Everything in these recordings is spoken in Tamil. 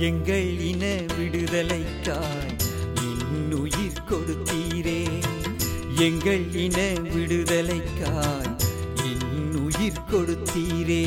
எங்கள் இன விடுதலைக்காய் இன்னுயிர் கொடுத்தீரே எங்கள் இன விடுதலைக்காய் இன்னுயிர் கொடுத்தீரே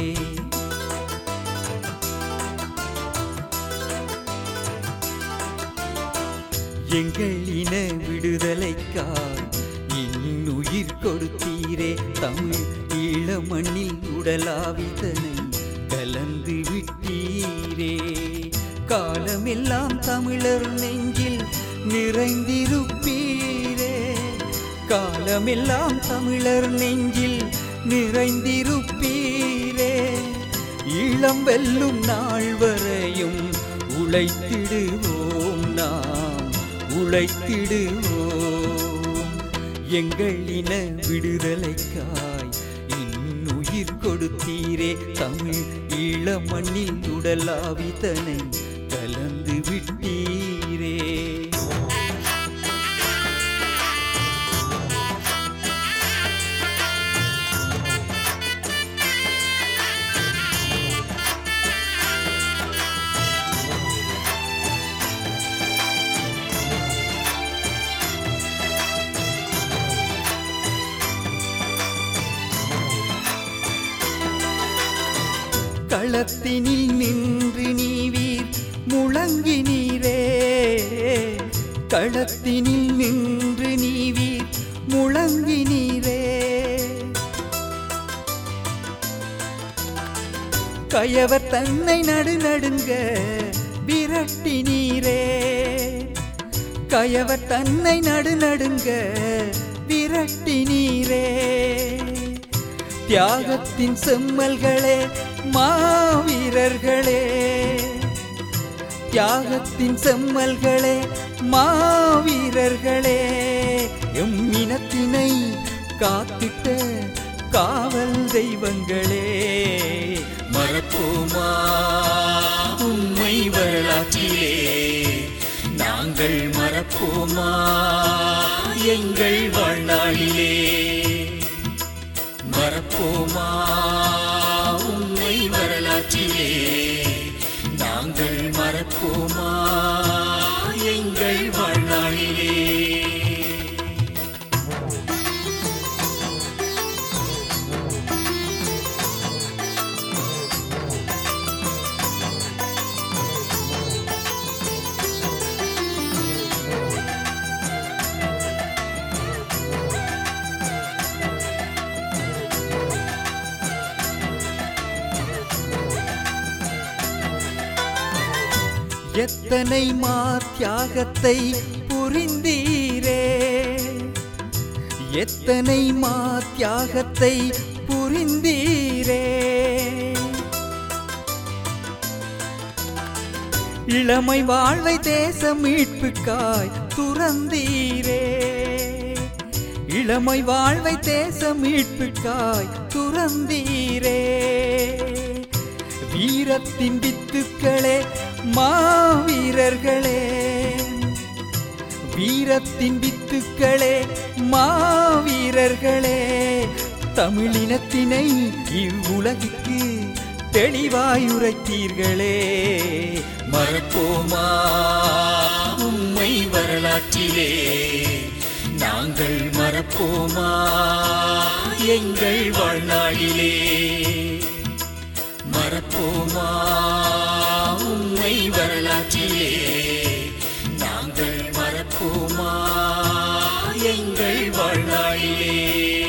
எங்கள் இன விடுதலைக்காய் இன்னுயிர் கொடுத்தீரே தமிழ் ஈழ மண்ணில் உடலாவிதனை கலந்து விட்டீரே காலமெல்லாம் தமிழர் நெஞ்சில் நிறைந்திருப்பீரே காலமெல்லாம் தமிழர் நெஞ்சில் நிறைந்திருப்பீரே ஈழம் வெல்லும் நாள் வரையும் உழைத்திடுவோம் நாம் உழைத்திடுவோம் எங்கள் இன விடுதலைக்காய் இன்னுயிர் கொடுத்தீரே தமிழ் ஈழ மண்ணில் உடலாவிதனை கலந்து விட்டீரே களத்தினில் நின்று நீவீர் முழங்கி நீரே களத்தினில் நின்று நீவீர் முழங்கி நீரே கயவர் தன்னை நடுநடுங்க விரட்டி நீரே கயவர் தன்னை நடுநடுங்க விரட்டி நீரே தியாகத்தின் செம்மல்களே மாவீரர்களே தியாகத்தின் செம்மல்களே மாவீரர்களே எம் இனத்தினை காத்திட்ட காவல் தெய்வங்களே மறப்போமா உண்மை வரலாற்றிலே நாங்கள் மறப்போமா எங்கள் வாழ்நாளிலே மறப்போமா உண்மை வரலாற்றிலே நாங்கள் மறப்போமா எங்கள் வாழ்நாளிலே எத்தனை மா தியாகத்தை புரிந்தீரே எத்தனை மா தியாகத்தை புரிந்தீரே இளமை வாழ்வை தேச மீட்புக்காய் துறந்தீரே இளமை வாழ்வை தேச மீட்புக்காய் துறந்தீரே வீரத்தின் வித்துக்களே மாவீரர்களே வீரத்தின் வித்துக்களே மாவீரர்களே தமிழினத்தினை இவ்வுலகிற்கு தெளிவாய் உரைத்தீர்களே மறப்போமா உண்மை வரலாற்றிலே நாங்கள் மறப்போமா எங்கள் வாழ்நாளிலே மறப்போமா உண்மை வரலாற்றிலே நாங்கள் மறப்போமா எங்கள் வாழ்நாளிலே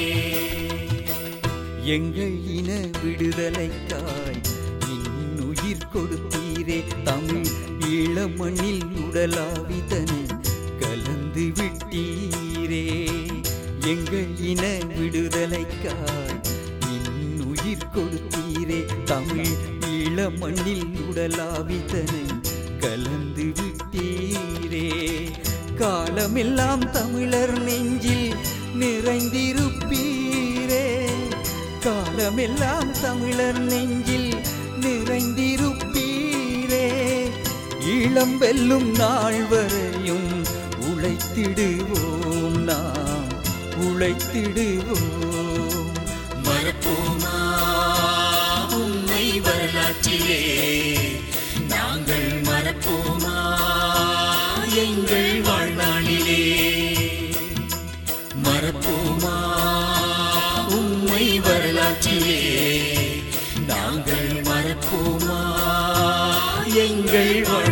எங்கள் இன விடுதலைக்காய் இன்னுயிர் கொடுத்தீரே தமிழ் ஈழமண்ணில் உடலாவிதனை கலந்து விட்டீரே எங்கள் இன விடுதலைக்காய் இன்னுயிர் கொடுத்தீரே தமிழ் ஈழமண்ணில் உடலாவிதனை கலந்து விட்டீரே காலமெல்லாம் தமிழர் நெஞ்சில் நிறைந்திருப்பீரே காலமெல்லாம் தமிழர் நெஞ்சில் நிறைந்திருப்பீரே ஈழம் வெல்லும் நாள் வரையும் உழைத்திடுவோம் நாம் உழைத்திடுவோம் மறப்போமா உண்மை வரலாற்றிலே நாங்கள் மறப்போமா எங்கள் வாழ்